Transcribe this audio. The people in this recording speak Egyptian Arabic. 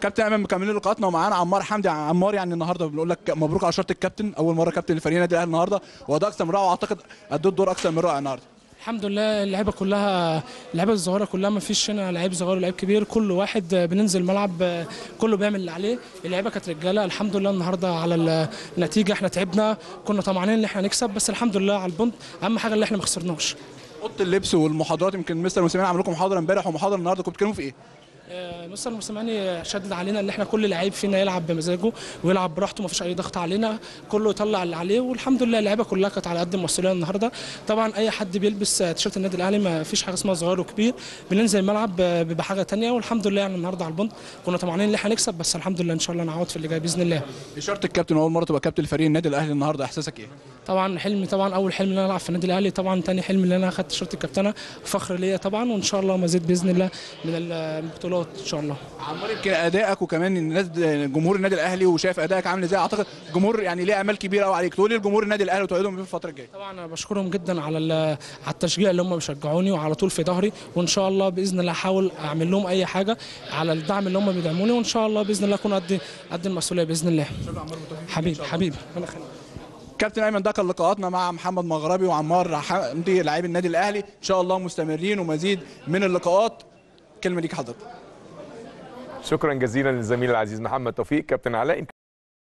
كابتن ايمن مكملين لقاءاتنا ومعانا عمار حمدي عمار يعني النهارده بنقول لك مبروك على شرط الكابتن اول مره كابتن لفريق النادي الاهلي النهارده وده اكثر من رائع واعتقد اديت دور اكثر من رائع النهارده الحمد لله اللعيبه كلها اللعيبه الصغيره كلها ما فيش هنا لعيب صغير ولعيب كبير كل واحد بننزل الملعب كله بيعمل اللي عليه اللعيبه كانت رجاله الحمد لله النهارده على النتيجه احنا تعبنا كنا طمعانين ان احنا نكسب بس الحمد لله على البونت اهم حاجه اللي احنا ما خسرناش اوضه اللبس والمحاضرات يمكن مستر موسيماني عمل لكم محاضره امبارح ومحاضره النهارده كنتوا بتتكلموا في ايه؟ آه، مستر موسيماني شدد علينا ان احنا كل لعيب فينا يلعب بمزاجه ويلعب براحته ما فيش اي ضغط علينا كله يطلع اللي عليه والحمد لله اللعيبه كلها كانت على قد المسؤوليه النهارده طبعا اي حد بيلبس تيشيرت النادي الاهلي ما فيش حاجه اسمها صغير وكبير بننزل الملعب ب- بحاجه تانية والحمد لله يعني النهارده على البونت كنا طمعانين ان احنا نكسب بس الحمد لله ان شاء الله نعوض في اللي جاي باذن الله شرط الكابتن اول مره تبقى كابتن لفريق النادي الاهلي النهارده احساسك ايه؟ طبعا حلمي طبعا اول حلم ان انا العب في النادي الاهلي طبعا تاني حلم ان انا اخدت تيشيرت الكابتنه فخر ليا طبعا وان شاء الله مزيد باذن الله من البطولات ان شاء الله عمار يمكن ادائك وكمان الناس جمهور النادي الاهلي وشايف ادائك عامل ازاي اعتقد الجمهور يعني ليه امال كبيره قوي عليك تقول لي الجمهور النادي الاهلي وتوعدهم بيه في الفتره الجايه طبعا انا بشكرهم جدا على ال- على التشجيع اللي هم بيشجعوني وعلى طول في ظهري وان شاء الله باذن الله احاول اعمل لهم اي حاجه على الدعم اللي هم بيدعموني وان شاء الله باذن الله اكون قد قد المسؤوليه باذن الله حبيبي حبيبي انا خليك كابتن ايمن ده كان لقاءاتنا مع محمد مغربي وعمار حمدي لاعبي النادي الاهلي ان شاء الله مستمرين ومزيد من اللقاءات كلمه ليك حضرتك شكرا جزيلا للزميل العزيز محمد توفيق كابتن علاء يمكن